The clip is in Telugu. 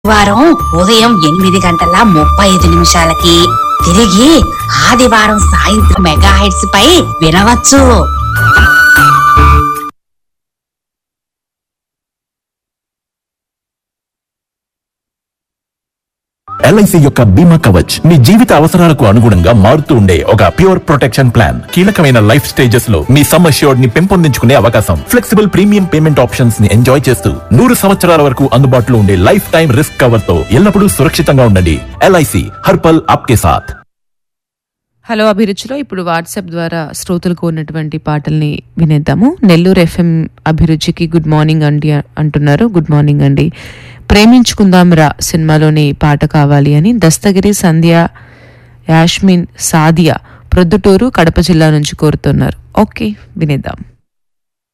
వారం ఉదయం ఎనిమిది గంటల ముప్పై ఐదు నిమిషాలకి తిరిగి ఆదివారం సాయంత్రం మెగా హైట్స్ పై వినవచ్చు ఎల్ఐసి యొక్క బీమా కవచ్ మీ జీవిత అవసరాలకు అనుగుణంగా మారుతూ ఉండే ఒక ప్యూర్ ప్రొటెక్షన్ ప్లాన్ కీలకమైన లైఫ్ స్టేజెస్ లో మీ సమ్ అష్యూర్డ్ ని పెంపొందించుకునే అవకాశం ఫ్లెక్సిబుల్ ప్రీమియం పేమెంట్ ఆప్షన్స్ ని ఎంజాయ్ చేస్తూ నూరు సంవత్సరాల వరకు అందుబాటులో ఉండే లైఫ్ టైం రిస్క్ కవర్ తో ఎల్లప్పుడూ సురక్షితంగా ఉండండి ఎల్ఐసి హర్పల్ ఆప్కే సాథ్ హలో అభిరుచిలో ఇప్పుడు వాట్సాప్ ద్వారా శ్రోతలకు ఉన్నటువంటి పాటల్ని వినేద్దాము నెల్లూరు ఎఫ్ఎం అభిరుచికి గుడ్ మార్నింగ్ అండి అంటున్నారు గుడ్ మార్నింగ్ అండి ప్రేమించుకుందాం రా సినిమాలోని పాట కావాలి అని దస్తగిరి సంధ్య యాష్మిన్ సాదియా ప్రొద్దుటూరు కడప జిల్లా నుంచి కోరుతున్నారు ఓకే వినేద్దాం